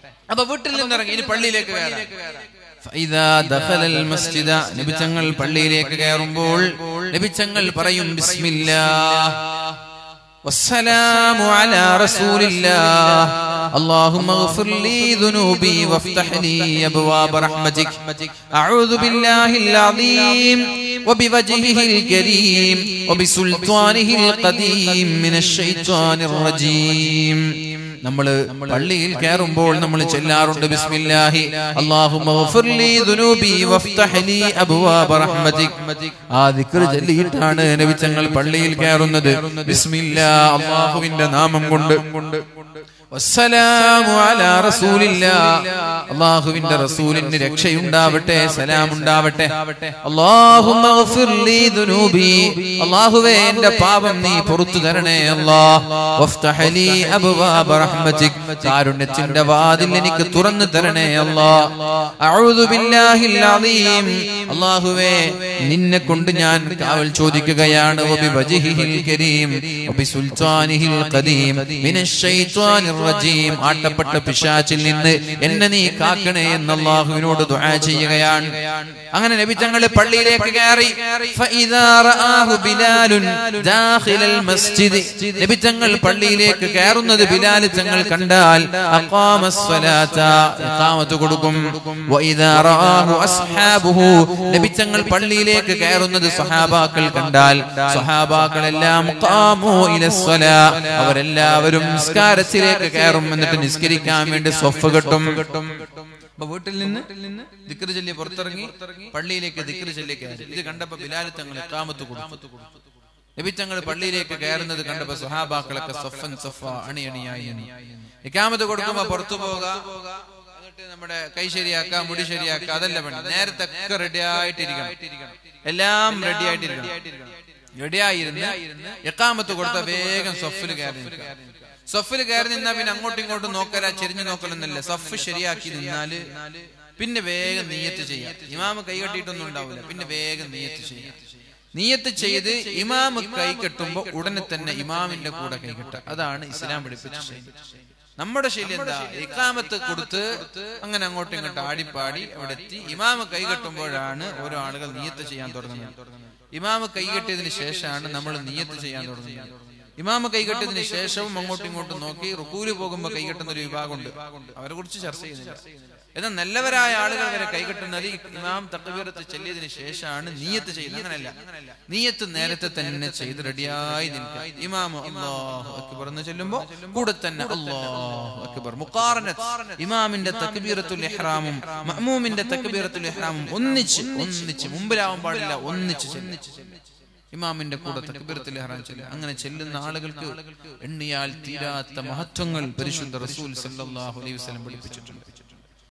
അപ്പൊ വീട്ടിൽ നിന്നിറങ്ങി ഇനി പള്ളിയിലേക്ക് കയറാം ഫൈദാ ദഖലൽ മസ്ജിദ നബിച്ചങ്ങൾ പള്ളിയിലേക്ക് കയറുമ്പോൾ നബിച്ചങ്ങൾ പറയും ബിസ്മില്ലാഹ് والسلام على رسول الله اللهم اغفر لي ذنوبي وافتح لي ابواب رحمتك اعوذ بالله العظيم وبوجهه الكريم وبسلطانه القديم من الشيطان الرجيم നമ്മൾ പള്ളിയിൽ കയറുമ്പോൾ നമ്മൾ ചെല്ലാറുണ്ട് ബിസ്മില്ലാഹി അല്ലാഹുമ്മ ഗഫിർ ലീ ദുനൂബി വഫ്തഹ് ലീ അബ്വാബ റഹ്മതിക് ആ ദിക്ർ ചൊല്ലിയിട്ടാണ് നബി തങ്ങൾ പള്ളിയിൽ കയറുന്നത് ബിസ്മില്ലാ അല്ലാഹുവിന്റെ നാമം കൊണ്ട് വസ്സലാമു അലാ റസൂലില്ലാ അല്ലാഹുവിന്റെ റസൂലിന് രക്ഷയുണ്ടാവട്ടെ സലാം ഉണ്ടാവട്ടെ അല്ലാഹുമ്മ ഗഫിർ ലീ ദുനൂബി അല്ലാഹുവേ എന്റെ പാപം നീ പുറത്തു തരണേ അല്ലാഹ് വഫ്തഹ് ലീ അബ്വാബ റഹ്മതിക് കാരുണ്യത്തിന്റെ വാതിൽ എനിക്ക് തുറന്നു തരണേ അല്ലാഹ് അഊദു ബില്ലാഹിൽ അലീം അല്ലാഹുവേ നിന്നെ കൊണ്ട് ഞാൻ കാവൽ ചോദിക്കുകയാണ് വബി വജ്ഹിഹിൽ കരീം വബി സുൽത്താനിഹിൽ ഖദീം മിനശ് ശൈത്വാനിർ റജീം ആട്ടപ്പെട്ട പിശാചിൽ നിന്ന് എന്നെ നീ കാക്കണേ എന്ന് അല്ലാഹുവിനോട് ദുആ ചെയ്യുകയാണ് അങ്ങനെ നബി തങ്ങൾ പള്ളിയിലേക്ക് കയറി ഫഇദാ റആഹു ബിലാലുൻ ദാഖിലൽ മസ്ജിദ് നബി തങ്ങൾ പള്ളിയിലേക്ക് കയറുന്നത് ബിലാൽ തങ്ങൾ കണ്ടാൽ അഖാമസ് സ്വലാത്ത ഇഖാമത്ത് കൊടുക്കും വഇദാ റആഹു അസ്ഹാബുഹു നബി തങ്ങൾ പള്ളിയിലേക്ക് കയറുന്നത് സ്വഹാബാക്കൾ കണ്ടാൽ സ്വഹാബാക്കളെല്ലാം ഖാമു ഇലസ്സലാ അവരെല്ലാവരും നിസ്കാരത്തിലേക്ക് കയറും എന്നിട്ട് നിസ്കരിക്കാൻ വേണ്ടി സ്വഫ് കെട്ടും അപ്പൊ വീട്ടിൽ നിന്ന് ദിക്ർ ചൊല്ലി പുറത്തിറങ്ങി പള്ളിയിലേക്ക് ദിക്ർ ചൊല്ലി കയറി ഇത് കണ്ടപ്പോ ബിലാൽ തങ്ങൾ ഇക്കാമത്ത് കൊടുത്തു നബി തങ്ങൾ പള്ളിയിലേക്ക് കയറുന്നത് കണ്ടപ്പോ സുഹാബാക്കളൊക്കെ സഫൻ സഫ അണിയണിയായി ഇക്കാമത്ത് കൊടുക്കുമ്പോ പുറത്തു പോവുക എന്നിട്ട് നമ്മുടെ കൈ ശരിയാക്കുക മുടി ശരിയാക്കുക അതല്ല വേണ്ട നേരത്തെ ഒക്കെ റെഡി ആയിട്ടിരിക്കണം എല്ലാം റെഡി ആയിട്ടിരിക്കണം റെഡിയായിരുന്ന് എക്കാമത്ത് കൊടുത്ത വേഗം സഫിൽ കയറി നിൽക്കുക. സഫിൽ കയറി നിന്നാ പിന്നെ അങ്ങോട്ടും ഇങ്ങോട്ടും നോക്കല ചെരിഞ്ഞു നോക്കലൊന്നല്ല സഫ് ശരിയാക്കി നിന്നാല് പിന്നെ വേഗം നീയത്ത് ചെയ്യാം ഇമാമ് കൈ കെട്ടിയിട്ടൊന്നും ഉണ്ടാവില്ല പിന്നെ വേഗം നീയത്ത് ചെയ്യാം നീയത്ത് ചെയ്ത് ഇമാമ് കൈ കെട്ടുമ്പോ ഉടനെ തന്നെ ഇമാമിന്റെ കൂടെ കൈ കെട്ടുക അതാണ് ഇസ്ലാം പഠിപ്പിച്ച ശൈലി നമ്മുടെ ശൈലി എന്താ ഇക്കാമത്ത് കൊടുത്ത് അങ്ങനെ അങ്ങോട്ടും ഇങ്ങോട്ടും ആടിപ്പാടി അവിടെ എത്തി ഇമാമ് കൈ കെട്ടുമ്പോഴാണ് ഓരോ ആളുകൾ നീയത്ത് ചെയ്യാൻ തുടങ്ങുന്നത് ഇമാമ് കൈ കെട്ടിയതിന് ശേഷമാണ് നമ്മൾ നീയത്ത് ചെയ്യാൻ തുടങ്ങുന്നത് ഇമാമ് കൈകെട്ടിയതിന് ശേഷവും അങ്ങോട്ടും ഇങ്ങോട്ടും നോക്കി റുക്കൂല് പോകുമ്പോ കൈകെട്ടുന്ന ഒരു വിഭാഗമുണ്ട് അവരെ കുറിച്ച് ചർച്ച ചെയ്യുന്നില്ല എന്നാൽ നല്ലവരായ ആളുകൾ വരെ കൈകെട്ടുന്നത് ഈ ഇമാം തക്കബീറത്ത് ചെല്ലിയതിന് ശേഷമാണ് നീയത്ത് ചെയ്യുന്നത് അങ്ങനെയല്ല നീയത്ത് നേരത്തെ തന്നെ ചെയ്ത് റെഡിയായി നിൽക്കുക ഇമാം അല്ലാഹു അക്ബർ എന്ന് ചെല്ലുമ്പോ കൂടെ തന്നെ അല്ലാഹു അക്ബർ മുഖാറനത്ത് ഇമാമിന്റെ തക്ബീറത്തുൽ ഇഹ്റാമും മഅ്മൂമിന്റെ തക്ബീറത്തുൽ ഇഹ്റാമും ഒന്നിച്ച് ഒന്നിച്ച് മുമ്പിലാവാൻ പാടില്ല ഒന്നിച്ച് ഒന്നിച്ച് ഇമാമിന്റെ കൂടെ തക്ബീറത്തുൽ ഇഹ്റാം ചൊല്ലുക അങ്ങനെ ചെല്ലുന്ന ആളുകൾക്ക് എണ്ണിയാൽ തീരാത്ത മഹത്വങ്ങൾ പരിശുദ്ധ റസൂൽ സല്ലല്ലാഹു അലൈഹി വസല്ലം പഠിപ്പിച്ചിട്ടുണ്ട്